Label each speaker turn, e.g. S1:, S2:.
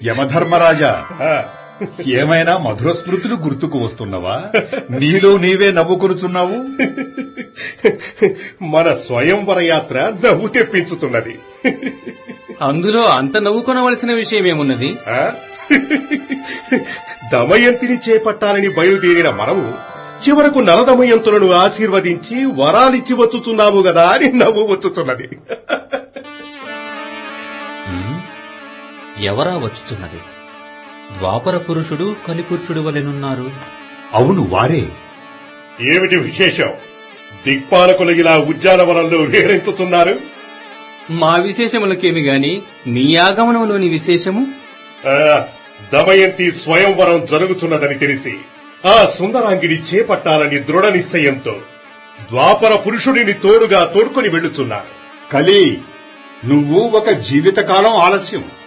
S1: యమధర్మరాజా
S2: ఆ,
S1: ఏమైనా మధుర స్మృతులు గుర్తుకు వస్తున్నవా నీలో నీవే నవ్వుకొనుచున్నావు
S2: మన స్వయంవర యాత్ర నవ్వు తెప్పించుతున్నది
S3: అందులో అంత నవ్వుకొనవలసిన విషయమేమున్నది
S2: ఆ? దమయంతిని చేపట్టాలని బయలుదేరిన మనము చివరకు నలదమయంతులను ఆశీర్వదించి వరాలిచ్చి వచ్చుచున్నాము గదా అని నవ్వు వచ్చుతున్నది
S4: ఉమ్, ఎవరా వచ్చుతున్నది ద్వాపర పురుషుడు కలిపురుషుడు వలెనున్నారు
S1: అవును వారే
S2: ఏమిటి విశేషం దిక్పాలకులు ఇలా ఉద్యానవనంలో విహరించుతున్నారు
S3: మా విశేషములకేమి గాని నీ ఆగమనంలోని విశేషము
S2: ఆ, దమయంతి స్వయంవరం జరుగుతున్నదని తెలిసి ఆ సుందరాంగిని చేపట్టాలని దృఢ నిశ్చయంతో ద్వాపర పురుషుడిని తోడుగా తోడుకొని వెళ్ళుచున్నారు
S1: కలి నువ్వు ఒక జీవితకాలం ఆలస్యం